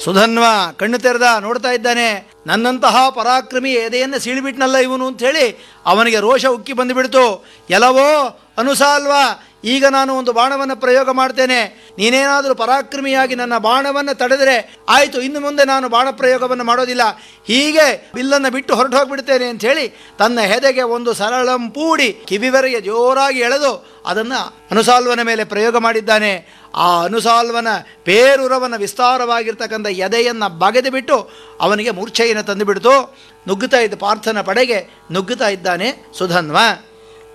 ಸುಧನ್ವ ಕಣ್ಣು ತೆರೆದ ನೋಡ್ತಾ ಇದ್ದಾನೆ ನನ್ನಂತಹ ಪರಾಕ್ರಮಿ ಎದೆಯನ್ನು ಸೀಳಿಬಿಟ್ನಲ್ಲ ಇವನು ಅಂತ ಹೇಳಿ ಅವನಿಗೆ ರೋಷ ಉಕ್ಕಿ ಬಂದುಬಿಡ್ತು ಎಲ್ಲವೋ ಅನುಸಾಲ್ವ ಈಗ ನಾನು ಒಂದು ಬಾಣವನ್ನು ಪ್ರಯೋಗ ಮಾಡ್ತೇನೆ ನೀನೇನಾದರೂ ಪರಾಕ್ರಮಿಯಾಗಿ ನನ್ನ ಬಾಣವನ್ನು ತಡೆದರೆ ಆಯಿತು ಇನ್ನು ಮುಂದೆ ನಾನು ಬಾಣ ಪ್ರಯೋಗವನ್ನು ಮಾಡೋದಿಲ್ಲ ಹೀಗೆ ಬಿಲ್ಲನ್ನು ಬಿಟ್ಟು ಹೊರಟು ಹೋಗ್ಬಿಡ್ತೇನೆ ಅಂತ ಹೇಳಿ ತನ್ನ ಹೆದೆಗೆ ಒಂದು ಸರಳಂ ಪೂಡಿ ಕಿವಿವರೆಗೆ ಜೋರಾಗಿ ಎಳೆದು ಅದನ್ನು ಅನುಸಾಲ್ವನ ಮೇಲೆ ಪ್ರಯೋಗ ಮಾಡಿದ್ದಾನೆ ಆ ಅನುಸಾಲ್ವನ ಪೇರುರವನ ವಿಸ್ತಾರವಾಗಿರ್ತಕ್ಕಂಥ ಎದೆಯನ್ನು ಬಗೆದು ಬಿಟ್ಟು ಅವನಿಗೆ ಮೂರ್ಛೆಯನ್ನು ತಂದುಬಿಡ್ತು ನುಗ್ಗುತ್ತಾ ಇದ್ದ ಪಾರ್ಥನ ಪಡೆಗೆ ನುಗ್ಗುತ್ತಾ ಇದ್ದಾನೆ ಸುಧನ್ವ